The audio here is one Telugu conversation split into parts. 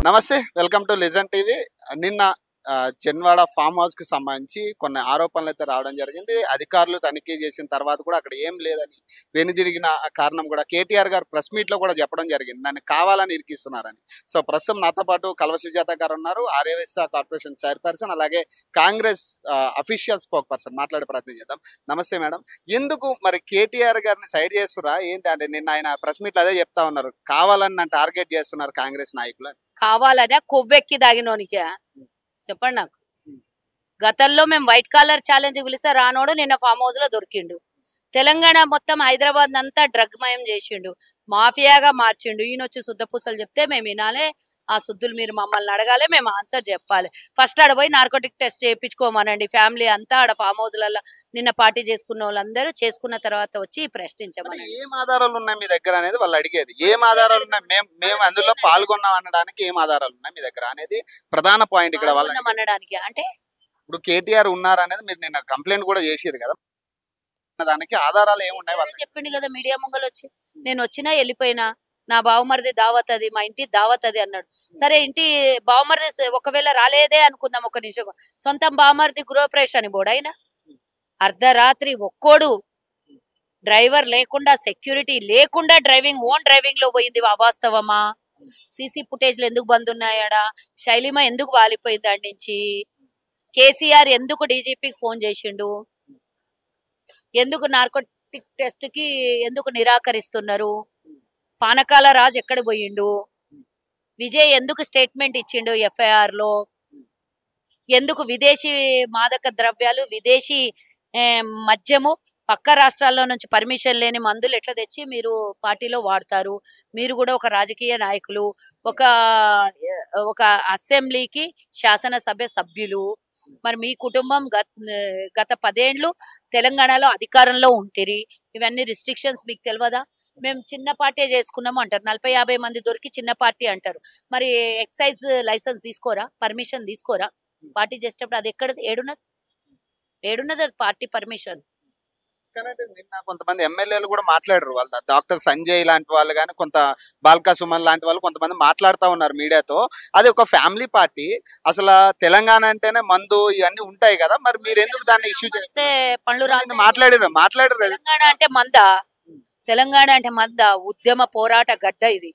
నమస్తే వెల్కమ్ టు లిజన్ టీవీ నిన్న ఆ, చెన్వాడ ఫామ్ హౌస్ కి సంబంధించి కొన్ని ఆరోపణలు అయితే రావడం జరిగింది అధికారులు తనిఖీ చేసిన తర్వాత కూడా అక్కడ ఏం లేదని వెనుదిరిగిన కారణం కూడా కేటీఆర్ గారు ప్రెస్ మీట్ లో కూడా చెప్పడం జరిగింది నన్ను కావాలని ఇరికిస్తున్నారని సో ప్రస్తుతం నాతో పాటు కల్వ సుజాత గారు ఉన్నారు ఆర్యవైశ్య కార్పొరేషన్ చైర్పర్సన్ అలాగే కాంగ్రెస్ అఫీషియల్ స్పోక్ పర్సన్ మాట్లాడే ప్రయత్నం చేద్దాం నమస్తే మేడం ఎందుకు మరి కేటీఆర్ గారిని సైడ్ చేస్తురా ఏంటి అంటే నిన్న ఆయన ప్రెస్ మీట్ లో అదే చెప్తా ఉన్నారు కావాలని నన్ను టార్గెట్ చేస్తున్నారు కాంగ్రెస్ నాయకులు అని. కావాలనే కొవ్వెక్కి దాగినోనికే చెప్పండి నాకు గతంలో మేము వైట్ కాలర్ ఛాలెంజ్ పిలిస్తే రానోడు నిన్న ఫామ్ హౌస్ లో దొరికిండు తెలంగాణ మొత్తం హైదరాబాద్ అంతా డ్రగ్ మయం చేసిండు మాఫియాగా మార్చిండు ఈయన వచ్చి శుద్ధ పూసలు చెప్తే మేము వినాలి ఆ శుద్ధులు మీరు మమ్మల్ని అడగాలి మేము ఆన్సర్ చెప్పాలి ఫస్ట్ ఆడ పోయి నార్కోటిక్ టెస్ట్ చేయించుకోమనండి ఫ్యామిలీ అంతా ఆడ ఫామ్ హౌస్లలో నిన్న పార్టీ చేసుకున్న వాళ్ళందరూ చేసుకున్న తర్వాత వచ్చి మరి ప్రశ్నించమనండి ఏం ఆధారాలు ఉన్నాయి మీ దగ్గర అనేది వాళ్ళు అడిగేది ఏం ఆధారాలు ఉన్నాయి మేము మేము అందులో పాల్గొన్నాం అనడానికి ఏం ఆధారాలు ఉన్నాయి మీ దగ్గర అనేది ప్రధాన పాయింట్ ఇక్కడ వాళ్ళ పాల్గొన్నాం అనడానికి అంటే ఇప్పుడు కేటీఆర్ ఉన్నారు అనేది మీరు నిన్న కంప్లైంట్ కూడా చేసిరు కదా దానికి ఆధారాలు ఏమున్నాయి వాళ్ళ అదే చెప్పిండు కదా మీడియా ముంగలు వచ్చి నేను వచ్చినా వెళ్ళిపోయినా నా బావమరిది దావత్ అది మా ఇంటి దావత్ అది అన్నాడు సరే ఇంటి బావమరిది స- ఒకవేళ రాలేదే అనుకుందాం ఒక నిమిషం సొంతం బావమరిది గృహప్రవేశం అని బోడు ఆయన అర్ధరాత్రి ఒక్కోడు డ్రైవర్ లేకుండా సెక్యూరిటీ లేకుండా డ్రైవింగ్ ఓన్ డ్రైవింగ్ లో పోయింది అవాస్తవమా సీసీ ఫుటేజ్లు ఎందుకు బంద్ ఉన్నాయాడా శైలిమ ఎందుకు వాలిపోయింది దాని నుంచి కేసీఆర్ ఎందుకు డీజీపీకి ఫోన్ చేసిండు ఎందుకు నార్కోటిక్ టెస్ట్ కి ఎందుకు నిరాకరిస్తున్నారు పానకాల రాజు ఎక్కడ పోయిండు విజయ్ ఎందుకు స్టేట్మెంట్ ఇచ్చిండు ఎఫ్ఐఆర్ లో ఎందుకు విదేశీ మాదక ద్రవ్యాలు విదేశీ ఏ, మద్యము పక్క రాష్ట్రాల్లో నుంచి పర్మిషన్ లేని మందులు ఎట్లా తెచ్చి మీరు పార్టీలో వాడతారు మీరు కూడా ఒక రాజకీయ నాయకులు ఒక ఒక అసెంబ్లీకి శాసనసభ సభ్యులు మరి మీ కుటుంబం గత గత పదేండ్లు తెలంగాణలో అధికారంలో ఉంటిరి ఇవన్నీ రిస్ట్రిక్షన్స్ మీకు తెలియదా మేము చిన్న పార్టీ చేసుకున్నాము అంటారు నలభై యాభై మంది దొరికి చిన్న పార్టీ అంటారు మరి ఎక్సైజ్ లైసెన్స్ తీసుకోరా పర్మిషన్ తీసుకోరా పార్టీ చేసేటప్పుడు అది ఎక్కడ ఏడున్నది ఏడున్నది అది పార్టీ పర్మిషన్ కానీ నిన్న కొంతమంది ఎమ్మెల్యేలు కూడా మాట్లాడరు వాళ్ళ డాక్టర్ సంజయ్ లాంటి వాళ్ళు కానీ కొంత బాల్కా సుమన్ లాంటి వాళ్ళు కొంతమంది మాట్లాడుతూ ఉన్నారు మీడియాతో అది ఒక ఫ్యామిలీ పార్టీ అసలు తెలంగాణ అంటేనే మందు ఇవన్నీ ఉంటాయి కదా మరి మీరు ఎందుకు దాన్ని ఇష్యూ చేస్తే పనులు రాను మాట్లాడారు మాట్లాడారు తెలంగాణ అంటే మంద తెలంగాణ అంటే మంద ఉద్యమ పోరాట గడ్డ ఇది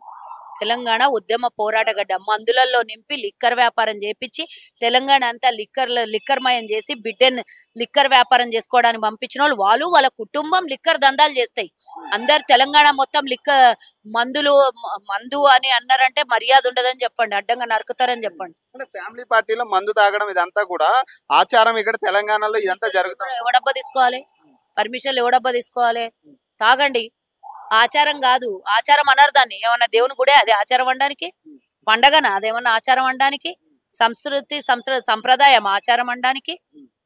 తెలంగాణ ఉద్యమ పోరాట గడ్డ మందులలో నింపి లిక్కర్ వ్యాపారం చేపించి తెలంగాణ అంతా లిక్కర్ లిక్కర్మయం చేసి బిడ్డని లిక్కర్ వ్యాపారం చేసుకోవడానికి పంపించిన వాళ్ళు వాళ్ళు వాళ్ళ కుటుంబం లిక్కర్ దందాలు చేస్తాయి అందరు తెలంగాణ మొత్తం లిక్కర్ మందులు మ- మందు అని అన్నారంటే మర్యాద ఉండదని చెప్పండి అడ్డంగా నరుకుతారని చెప్పండి అంటే ఫ్యామిలీ పార్టీలో మందు తాగడం ఇదంతా కూడా ఆచారం ఇక్కడ తెలంగాణలో ఇదంతా జరుగుతుంది ఎవడబ్బా తీసుకోవాలి పర్మిషన్లు ఎవడబ్బా తీసుకోవాలి తాగండి ఆచారం కాదు ఆచారం అన్నారు దాన్ని ఏమన్నా దేవుని గుడే అది ఆచారం అనడానికి పండగనా అదేమన్నా ఆచారం అనడానికి సంస్కృతి సంస్కృ సంప్రదాయం ఆచారం అనడానికి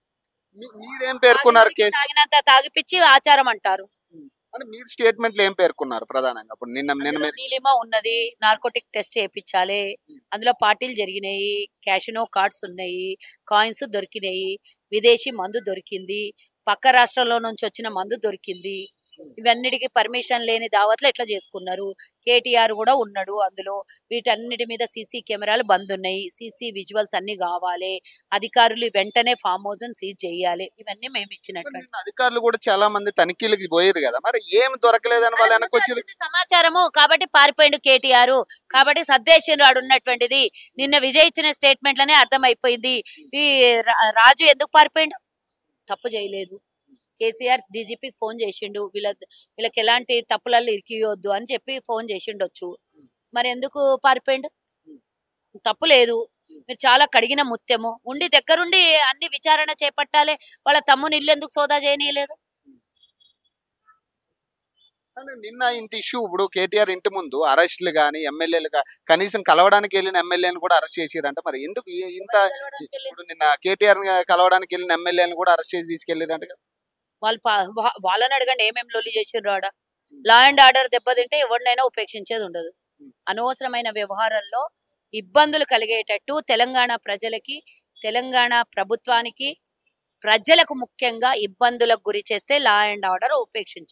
మీ- మీరేం పేర్కొన్నారు తాగినోడికి కేసు తాగినంత తాగిపిచ్చి ఆచారం అంటారు అంటే మీరు స్టేట్మెంట్లు ఏం పేర్కొన్నారు ప్రధానంగా ఇప్పుడు నిన్న నిన్న అందులో మీరు నీలిమ ఉన్నది నార్కోటిక్ టెస్ట్ చేయించాలి అందులో పార్టీలు జరిగినాయి క్యాషినో కార్డ్స్ ఉన్నాయి కాయిన్స్ దొరికినాయి విదేశీ మందు దొరికింది పక్క రాష్ట్రంలో నుంచి వచ్చిన మందు దొరికింది ఇవన్నిటికీ పర్మిషన్ లేని దావత్లు ఎట్లా చేసుకున్నారు కేటీఆర్ కూడా ఉన్నాడు అందులో వీటన్నిటి మీద సీసీ కెమెరాలు బంద్ ఉన్నాయి సీసీ విజువల్స్ అన్ని కావాలి అధికారులు వెంటనే ఫామ్ హౌస్ సీజ్ చేయాలి ఇవన్నీ మేము ఇచ్చినట్టు నిన్న అధికారులు కూడా చాలా మంది తనిఖీలకి పోయారు కదా మరి ఏం దొరకలేదని వాళ్ళు వెనక్కి వచ్చి వచ్చింది సమాచారము కాబట్టి పారిపోయిండు కేటీఆర్ కాబట్టి సద్దేశంలో ఉన్నటువంటిది నిన్న విజయ్ ఇచ్చిన స్టేట్మెంట్లనే అర్థమైపోయింది ఈ రా- రాజు ఎందుకు పారిపోయిండు తప్పు చేయలేదు కేసీఆర్ డీజీపీకి ఫోన్ చేసిండు వీళ్ళ వీళ్ళకి ఎలాంటి తప్పులలో ఇరికియొద్దు అని చెప్పి ఫోన్ చేసిండొచ్చు మరి ఎందుకు పారిపోయిండు తప్పు లేదు మీరు చాలా కడిగిన ముత్యము ఉండి దగ్గరుండి అన్ని విచారణ చేపట్టాలి వాళ్ళ తమ్ముని ఇల్లు ఎందుకు సోదా చేయనీయలేదు కానీ నిన్న ఇంత ఇష్యూ ఇప్పుడు కేటీఆర్ ఇంటి ముందు అరెస్టులు కానీ ఎమ్మెల్యేలు కనీసం కలవడానికి వెళ్ళిన ఎమ్మెల్యేలను కూడా అరెస్ట్ చేసిరంట మరి ఎందుకు ఈ- ఇంత ఇప్పుడు నిన్న కేటీఆర్ కలవడానికి వెళ్ళిన ఎమ్మెల్యేలను కూడా అరెస్ట్ చేసి తీసుకెళ్లిరంట వాళ్ళు పా- వా- వాళ్ళని అడగండి ఏమేమి లొల్లి చేసిండ్రు ఆడ లా అండ్ ఆర్డర్ దెబ్బతింటే ఎవరినైనా ఉపేక్షించేది ఉండదు అనవసరమైన వ్యవహారాల్లో ఇబ్బందులు కలిగేటట్టు తెలంగాణ ప్రజలకి తెలంగాణ ప్రభుత్వానికి ప్రజలకు ముఖ్యంగా ఇబ్బందులకు గురి చేస్తే లా అండ్ ఆర్డర్ ఉపేక్షించదు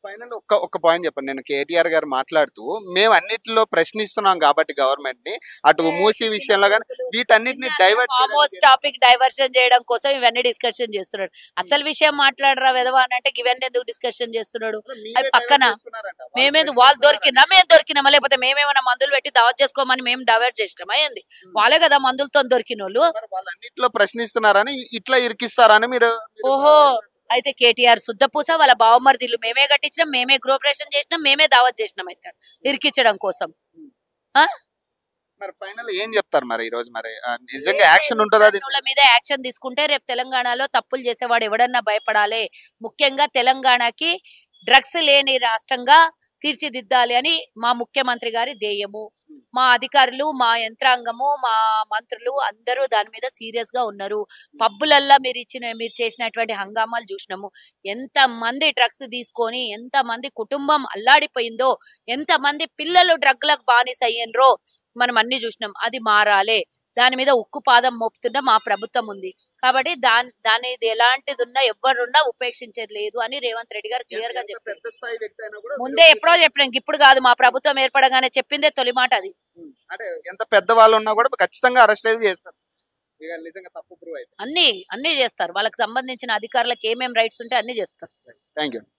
ఫైనల్ ఒక్క ఒక్క పాయింట్ చెప్పండి నేను కేటీఆర్ గారు మాట్లాడుతూ మేము అన్నిటిలో ప్రశ్నిస్తున్నాం కాబట్టి గవర్నమెంట్ ని అటు మూసి విషయంలో కానీ వీటన్నిటిని divert farm house topic diversion చేయడం కోసం ఇవన్నీ డిస్కషన్ చేస్తున్నాడు అసలు విషయం మాట్లాడరా వెదవా అని అంటే ఇవన్నీ ఎందుకు డిస్కషన్ చేస్తున్నాడు అవి పక్కన మేమేది వాళ్ళు దొరికినా మేము దొరికినామా లేకపోతే మేమేమైనా మందులు పెట్టి దావత్ చేసుకోమని మేము డైవర్ట్ చేసినామా ఏంది వాళ్ళే కదా మందులతో దొరికిన వాళ్ళు వాళ్ళు అన్నిటిలో ప్రశ్నిస్తున్నారని ఇట్లా ఇరికిస్తారని మీరు మీరు- ఓహో అయితే కేటీఆర్ శుద్ధపూస వాళ్ళ బావమరిదిల్లు మేమే కట్టించినాం మేమే గృహప్రవేశం చేసినాం మేమే దావత్ చేసినాం అయితే ఇరికించడం కోసం మరి ఫైనల్ ఏం చెప్తారు మరి ఈ రోజు మరి ఆ, నిజంగా యాక్షన్ ఉంటుందా దీని- వాళ్ళ మీద యాక్షన్ తీసుకుంటే రేపు తెలంగాణలో తప్పులు చేసేవాడు ఎవడన్నా భయపడాలి ముఖ్యంగా తెలంగాణకి డ్రగ్స్ లేని రాష్ట్రంగా తీర్చిదిద్దాలి అని మా ముఖ్యమంత్రి గారి ధ్యేయము మా అధికారులు మా యంత్రాంగము మా మంత్రులు అందరూ దాని మీద సీరియస్ గా ఉన్నారు పబ్బులల్లా మీరు ఇచ్చిన మీరు చేసినటువంటి హంగామాలు చూసినాము ఎంత మంది డ్రగ్స్ తీసుకొని ఎంత మంది కుటుంబం అల్లాడిపోయిందో ఎంత మంది పిల్లలు డ్రగ్లకు బానిస అయ్యినరో మనం అన్ని చూసినాం అది మారాలే దాని మీద ఉక్కు పాదం మోపుతున్న మా ప్రభుత్వం ఉంది కాబట్టి దాని దాని ఇది ఎలాంటిది ఉన్నా ఎవరున్నా ఉపేక్షించేది లేదు అని రేవంత్ రెడ్డి గారు క్లియర్ గా ఎంత చెప్పారు పెద్ద స్థాయి వ్యక్తి అయినా కూడా ముందే ఎప్పుడో చెప్పినాం ఇప్పుడు కాదు మా ప్రభుత్వం ఏర్పడగానే చెప్పిందే తొలి మాట అది ఉమ్, అంటే ఎంత పెద్ద వాళ్ళు ఉన్నా కూడా ఖచ్చితంగా అరెస్ట్ అయితే చేస్తారు ఇక నిజంగా తప్పు ప్రూవ్ అయితే అన్ని అన్ని చేస్తారు వాళ్ళకి సంబంధించిన అధికారులకు ఏమేం రైట్స్ ఉంటే అన్ని చేస్తారు థ్యాంక్ యూ